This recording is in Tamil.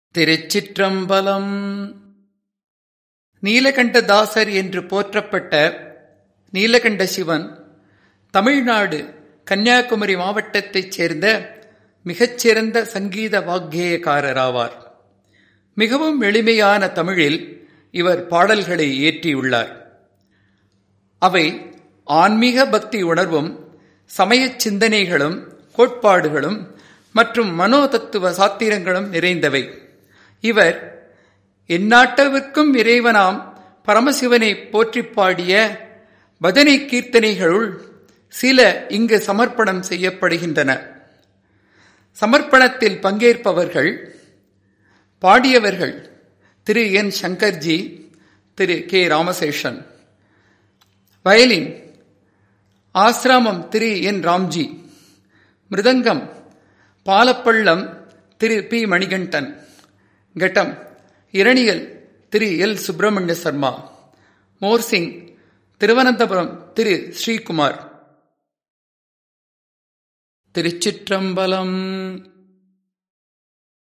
திருச்சிற்றம்பலம் நீலகண்டதாசர் என்று போற்றப்பட்ட நீலகண்ட சிவன் தமிழ்நாடு கன்னியாகுமரி மாவட்டத்தைச் சேர்ந்த மிகச்சிறந்த சங்கீத வாக்கியக்காரராவார் மிகவும் எளிமையான தமிழில் இவர் பாடல்களை இயற்றியுள்ளார் அவை ஆன்மீக பக்தி உணர்வும் சமயச் சிந்தனைகளும் கோட்பாடுகளும் மற்றும் மனோதத்துவ சாத்திரங்களும் நிறைந்தவை இவர் எந்நாட்டவிற்கும் இறைவனாம் பரமசிவனை போற்றிப் பாடிய பஜனை கீர்த்தனைகளுள் சில இங்கு சமர்ப்பணம் செய்யப்படுகின்றன சமர்ப்பணத்தில் பங்கேற்பவர்கள் பாடியவர்கள் Thiru N Shankarji Thiru K Ramaseshan violin Asramam Thiru N Ramji mridangam Palappallam Thiru P Manikandan ghatam Eraniel Thiru L Subramania Sharma morsing Thiruvananthapuram Thiru Sreekumar திருச்சிற்றம்பலம்